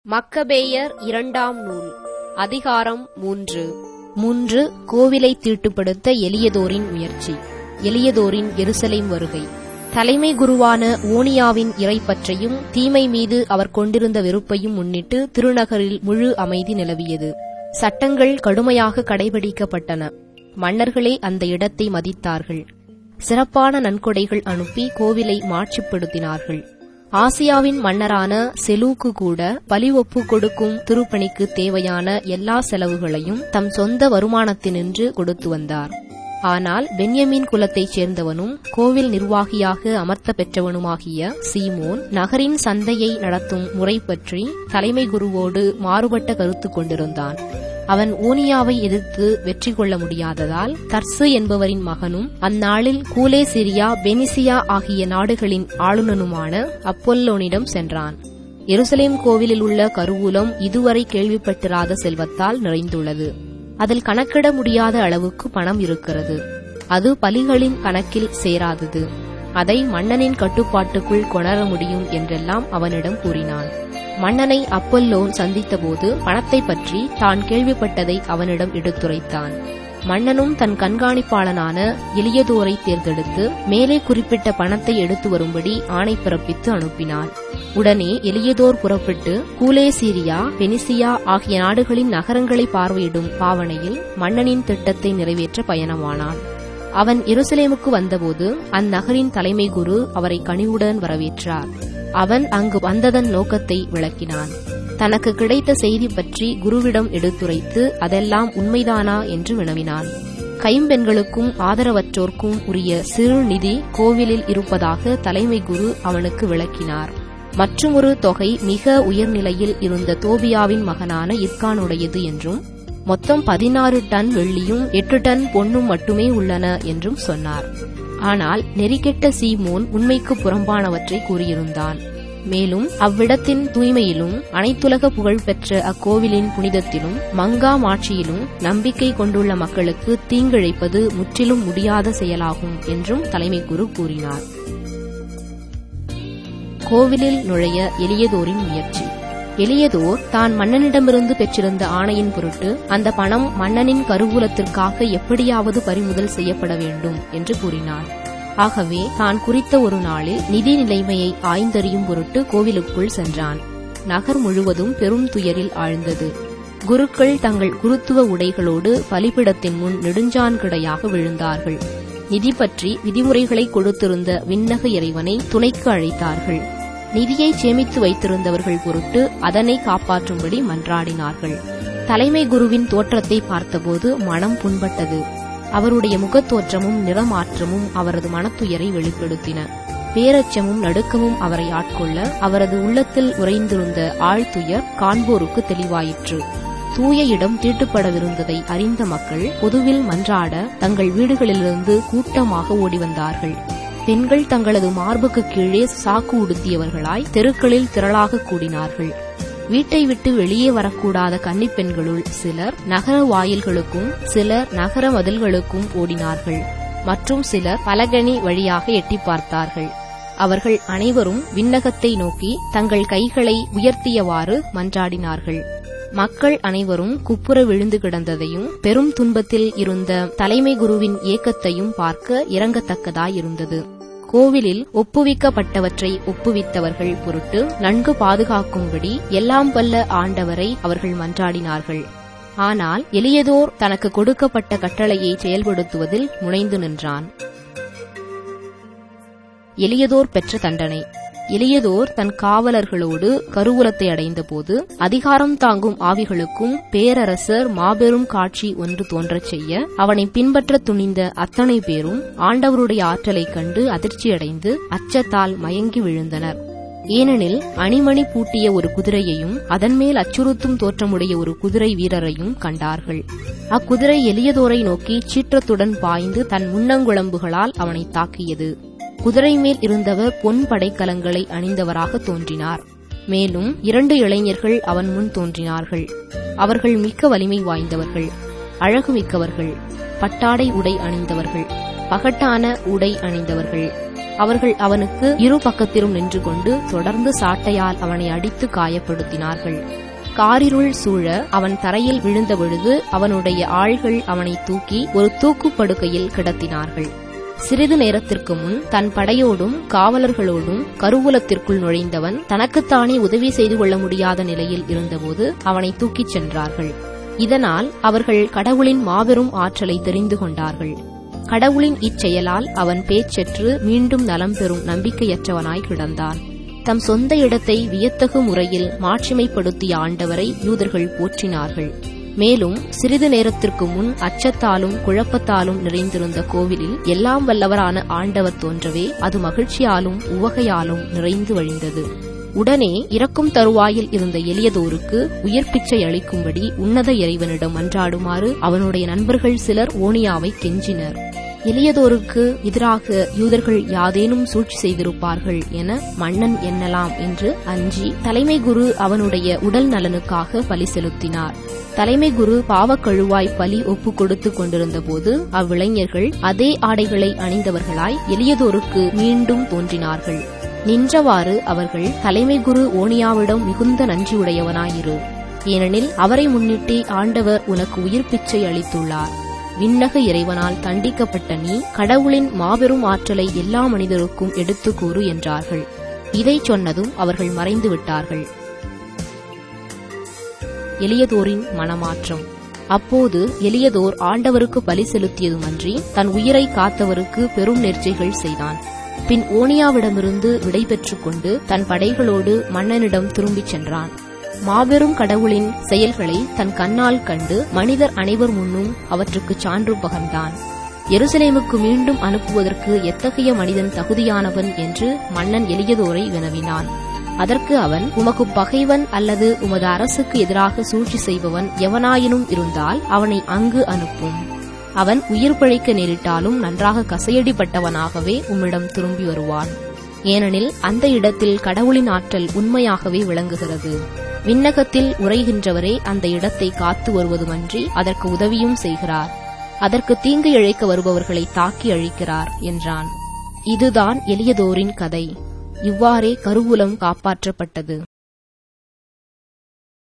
மக்கபேயர் இரண்டாம் நூல் அதிகாரம் மூன்று மூன்று கோவிலை தீட்டுப்படுத்த எலியதோரின் முயற்சி எலியதோரின் எருசலேம் வருகை தலைமை குருவான ஓனியாவின் இறைப்பற்றையும் தீமை மீது அவர் கொண்டிருந்த வெறுப்பையும் முன்னிட்டு திருநகரில் முழு அமைதி நிலவியது சட்டங்கள் கடுமையாக கடைபிடிக்கப்பட்டன மன்னர்களே அந்த இடத்தை மதித்தார்கள் சிறப்பான நன்கொடைகள் அனுப்பி கோவிலை மாட்சிப்படுத்தினார்கள் ஆசியாவின் மன்னரான செலூக்கு கூட பலி ஒப்பு கொடுக்கும் திருப்பணிக்கு தேவையான எல்லா செலவுகளையும் தம் சொந்த வருமானத்தினின்று கொடுத்து வந்தார் ஆனால் பென்யமீன் குலத்தைச் சேர்ந்தவனும் கோவில் நிர்வாகியாக அமர்த்த பெற்றவனுமாகிய சீமோன் நகரின் சந்தையை நடத்தும் முறை பற்றி தலைமை குருவோடு மாறுபட்ட கருத்து கொண்டிருந்தான் அவன் ஊனியாவை எதிர்த்து வெற்றி கொள்ள முடியாததால் தர்சு என்பவரின் மகனும் அந்நாளில் கூலே சிரியா பெனிசியா ஆகிய நாடுகளின் ஆளுநனுமான அப்பொல்லோனிடம் சென்றான் எருசலேம் கோவிலில் உள்ள கருவூலம் இதுவரை கேள்விப்பட்டிராத செல்வத்தால் நிறைந்துள்ளது அதில் கணக்கிட முடியாத அளவுக்கு பணம் இருக்கிறது அது பலிகளின் கணக்கில் சேராதது அதை மன்னனின் கட்டுப்பாட்டுக்குள் கொணர முடியும் என்றெல்லாம் அவனிடம் கூறினான் மன்னனை அப்பல்லோன் சந்தித்தபோது பணத்தை பற்றி தான் கேள்விப்பட்டதை அவனிடம் எடுத்துரைத்தான் மன்னனும் தன் கண்காணிப்பாளனான எளியதோரை தேர்ந்தெடுத்து மேலே குறிப்பிட்ட பணத்தை எடுத்து வரும்படி ஆணை பிறப்பித்து அனுப்பினான் உடனே எளியதோர் புறப்பட்டு கூலே சீரியா பெனிசியா ஆகிய நாடுகளின் நகரங்களை பார்வையிடும் பாவனையில் மன்னனின் திட்டத்தை நிறைவேற்ற பயணமானான் அவன் எருசலேமுக்கு வந்தபோது அந்நகரின் தலைமை குரு அவரை கனிவுடன் வரவேற்றார் அவன் அங்கு வந்ததன் நோக்கத்தை விளக்கினான் தனக்கு கிடைத்த செய்தி பற்றி குருவிடம் எடுத்துரைத்து அதெல்லாம் உண்மைதானா என்று வினவினான் கைம்பெண்களுக்கும் ஆதரவற்றோர்க்கும் உரிய சிறு நிதி கோவிலில் இருப்பதாக தலைமை குரு அவனுக்கு விளக்கினார் மற்றுமொரு தொகை மிக உயர்நிலையில் இருந்த தோபியாவின் மகனான இர்கானுடையது என்றும் மொத்தம் பதினாறு டன் வெள்ளியும் எட்டு டன் பொன்னும் மட்டுமே உள்ளன என்றும் சொன்னார் ஆனால் நெறிக்கெட்ட சீமோன் உண்மைக்கு புறம்பானவற்றை கூறியிருந்தான் மேலும் அவ்விடத்தின் தூய்மையிலும் அனைத்துலக புகழ்பெற்ற அக்கோவிலின் புனிதத்திலும் மங்கா மாட்சியிலும் நம்பிக்கை கொண்டுள்ள மக்களுக்கு தீங்கிழைப்பது முற்றிலும் முடியாத செயலாகும் என்றும் தலைமை குரு கூறினார் கோவிலில் நுழைய எளியதோரின் முயற்சி எளியதோர் தான் மன்னனிடமிருந்து பெற்றிருந்த ஆணையின் பொருட்டு அந்த பணம் மன்னனின் கருவூலத்திற்காக எப்படியாவது பறிமுதல் செய்யப்பட வேண்டும் என்று கூறினார் ஆகவே தான் குறித்த ஒரு நாளில் நிதி நிலைமையை ஆய்ந்தறியும் பொருட்டு கோவிலுக்குள் சென்றான் நகர் முழுவதும் பெரும் துயரில் ஆழ்ந்தது குருக்கள் தங்கள் குருத்துவ உடைகளோடு பலிபிடத்தின் முன் நெடுஞ்சான்கிடையாக விழுந்தார்கள் நிதி பற்றி விதிமுறைகளை கொடுத்திருந்த விண்ணக இறைவனை துணைக்கு அழைத்தார்கள் நிதியை சேமித்து வைத்திருந்தவர்கள் பொருட்டு அதனை காப்பாற்றும்படி மன்றாடினார்கள் தலைமை குருவின் தோற்றத்தை பார்த்தபோது மனம் புண்பட்டது அவருடைய முகத்தோற்றமும் நிறமாற்றமும் அவரது மனத்துயரை வெளிப்படுத்தின பேரச்சமும் நடுக்கமும் அவரை ஆட்கொள்ள அவரது உள்ளத்தில் உறைந்திருந்த ஆழ்துயர் காண்போருக்கு தெளிவாயிற்று தூய இடம் தீட்டுப்படவிருந்ததை அறிந்த மக்கள் பொதுவில் மன்றாட தங்கள் வீடுகளிலிருந்து கூட்டமாக ஓடி வந்தார்கள் பெண்கள் தங்களது மார்புக்கு கீழே சாக்கு உடுத்தியவர்களாய் தெருக்களில் திரளாக கூடினார்கள் வீட்டை விட்டு வெளியே வரக்கூடாத கன்னிப்பெண்களுள் சிலர் நகர வாயில்களுக்கும் சிலர் நகர மதில்களுக்கும் ஓடினார்கள் மற்றும் சிலர் பலகனி வழியாக எட்டி பார்த்தார்கள் அவர்கள் அனைவரும் விண்ணகத்தை நோக்கி தங்கள் கைகளை உயர்த்தியவாறு மன்றாடினார்கள் மக்கள் அனைவரும் குப்புற விழுந்து கிடந்ததையும் பெரும் துன்பத்தில் இருந்த தலைமை குருவின் ஏக்கத்தையும் பார்க்க இறங்கத்தக்கதாயிருந்தது கோவிலில் ஒப்புவிக்கப்பட்டவற்றை ஒப்புவித்தவர்கள் பொருட்டு நன்கு பாதுகாக்கும்படி எல்லாம் வல்ல ஆண்டவரை அவர்கள் மன்றாடினார்கள் ஆனால் எளியதோர் தனக்கு கொடுக்கப்பட்ட கட்டளையை செயல்படுத்துவதில் முனைந்து நின்றான் எளியதோர் பெற்ற தண்டனை எளியதோர் தன் காவலர்களோடு கருவூலத்தை அடைந்தபோது அதிகாரம் தாங்கும் ஆவிகளுக்கும் பேரரசர் மாபெரும் காட்சி ஒன்று தோன்றச் செய்ய அவனை பின்பற்ற துணிந்த அத்தனை பேரும் ஆண்டவருடைய ஆற்றலைக் கண்டு அதிர்ச்சியடைந்து அச்சத்தால் மயங்கி விழுந்தனர் ஏனெனில் அணிமணி பூட்டிய ஒரு குதிரையையும் அதன் மேல் அச்சுறுத்தும் தோற்றமுடைய ஒரு குதிரை வீரரையும் கண்டார்கள் அக்குதிரை எளியதோரை நோக்கி சீற்றத்துடன் பாய்ந்து தன் முன்னங்குழம்புகளால் அவனை தாக்கியது குதிரை மேல் இருந்தவர் பொன் படைக்கலங்களை அணிந்தவராக தோன்றினார் மேலும் இரண்டு இளைஞர்கள் அவன் முன் தோன்றினார்கள் அவர்கள் மிக்க வலிமை வாய்ந்தவர்கள் அழகு மிக்கவர்கள் பட்டாடை உடை அணிந்தவர்கள் பகட்டான உடை அணிந்தவர்கள் அவர்கள் அவனுக்கு இரு பக்கத்திலும் நின்று கொண்டு தொடர்ந்து சாட்டையால் அவனை அடித்து காயப்படுத்தினார்கள் காரிருள் சூழ அவன் தரையில் விழுந்த பொழுது அவனுடைய ஆள்கள் அவனை தூக்கி ஒரு தூக்குப்படுக்கையில் கிடத்தினார்கள் சிறிது நேரத்திற்கு முன் தன் படையோடும் காவலர்களோடும் கருவூலத்திற்குள் நுழைந்தவன் தனக்குத்தானே உதவி செய்து கொள்ள முடியாத நிலையில் இருந்தபோது அவனை தூக்கிச் சென்றார்கள் இதனால் அவர்கள் கடவுளின் மாபெரும் ஆற்றலை தெரிந்து கொண்டார்கள் கடவுளின் இச்செயலால் அவன் பேச்சற்று மீண்டும் நலம் பெறும் நம்பிக்கையற்றவனாய் கிடந்தான் தம் சொந்த இடத்தை வியத்தகு முறையில் மாட்சிமைப்படுத்திய ஆண்டவரை யூதர்கள் போற்றினார்கள் மேலும் சிறிது நேரத்திற்கு முன் அச்சத்தாலும் குழப்பத்தாலும் நிறைந்திருந்த கோவிலில் எல்லாம் வல்லவரான ஆண்டவர் தோன்றவே அது மகிழ்ச்சியாலும் உவகையாலும் நிறைந்து வழிந்தது உடனே இறக்கும் தருவாயில் இருந்த எளியதோருக்கு உயிர் பிச்சை அளிக்கும்படி உன்னத இறைவனிடம் மன்றாடுமாறு அவனுடைய நண்பர்கள் சிலர் ஓனியாவை கெஞ்சினர் எளியதோருக்கு எதிராக யூதர்கள் யாதேனும் சூழ்ச்சி செய்திருப்பார்கள் என மன்னன் எண்ணலாம் என்று அஞ்சி தலைமை குரு அவனுடைய உடல் நலனுக்காக பலி செலுத்தினார் தலைமை குரு பாவக்கழுவாய் பலி ஒப்பு கொடுத்து கொண்டிருந்த போது அவ்விளைஞர்கள் அதே ஆடைகளை அணிந்தவர்களாய் எளியதோருக்கு மீண்டும் தோன்றினார்கள் நின்றவாறு அவர்கள் தலைமை குரு ஓனியாவிடம் மிகுந்த நன்றியுடையவனாயிரு ஏனெனில் அவரை முன்னிட்டு ஆண்டவர் உனக்கு உயிர் பிச்சை அளித்துள்ளார் விண்ணக இறைவனால் தண்டிக்கப்பட்ட நீ கடவுளின் மாபெரும் ஆற்றலை எல்லா மனிதருக்கும் எடுத்துக் கூறு என்றார்கள் இதை சொன்னதும் அவர்கள் மறைந்து விட்டார்கள் எளியதோரின் மனமாற்றம் அப்போது எளியதோர் ஆண்டவருக்கு பலி செலுத்தியதுமன்றி தன் உயிரை காத்தவருக்கு பெரும் நெர்ச்சைகள் செய்தான் பின் ஓனியாவிடமிருந்து விடை பெற்றுக் கொண்டு தன் படைகளோடு மன்னனிடம் திரும்பிச் சென்றான் மாபெரும் கடவுளின் செயல்களை தன் கண்ணால் கண்டு மனிதர் அனைவர் முன்னும் அவற்றுக்கு சான்று பகர்ந்தான் எருசலேமுக்கு மீண்டும் அனுப்புவதற்கு எத்தகைய மனிதன் தகுதியானவன் என்று மன்னன் எளியதோரை வினவினான் அதற்கு அவன் உமக்கு பகைவன் அல்லது உமது அரசுக்கு எதிராக சூழ்ச்சி செய்பவன் எவனாயினும் இருந்தால் அவனை அங்கு அனுப்பும் அவன் உயிர் பிழைக்க நேரிட்டாலும் நன்றாக கசையடிப்பட்டவனாகவே உம்மிடம் திரும்பி வருவான் ஏனெனில் அந்த இடத்தில் கடவுளின் ஆற்றல் உண்மையாகவே விளங்குகிறது விண்ணகத்தில் உரைகின்றவரே அந்த இடத்தை காத்து வருவதுமன்றி அதற்கு உதவியும் செய்கிறார் அதற்கு தீங்கு இழைக்க வருபவர்களை தாக்கி அழிக்கிறார் என்றான் இதுதான் எளியதோரின் கதை இவ்வாறே கருவூலம் காப்பாற்றப்பட்டது